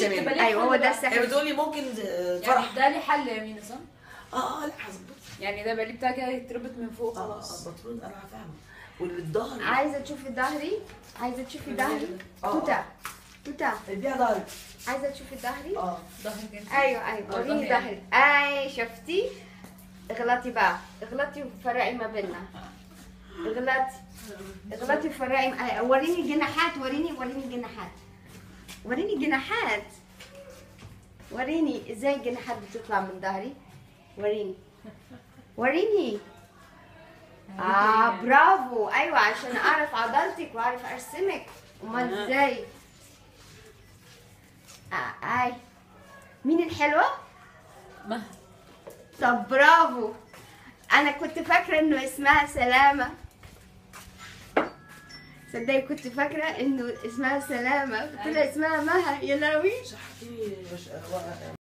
يا ميمي بلاش ايوه هو ده بقى. السحر هي بتقولي ممكن آه، فرح يعني ده لي حل يا مينا صح؟ اه اه لا هظبط يعني ده بالي بتاعك يتربط من فوق اه خلاص اه بطرون انا فاهمه والظهر عايزه تشوفي ظهري عايزه تشوفي ظهري آه. توتا توتا اديها ظهري عايزه تشوفي ظهري اه ظهر جنسي ايوه ايوه آه، وريني ظهري. ظهري اي شفتي اغلطي بقى اغلطي وفرقي ما بيننا اغلطي اغلطي وفرقي آه، وريني جناحات وريني وريني جناحات وريني جناحات وريني ازاي الجناحات بتطلع من ظهري وريني وريني اه برافو ايوه عشان اعرف عضلتك واعرف ارسمك امال ازاي آه اي مين الحلوه مها طب برافو انا كنت فاكره انه اسمها سلامه صدقني كنت فاكره انه اسمها سلامه طلع اسمها مها يا لهوي صحتي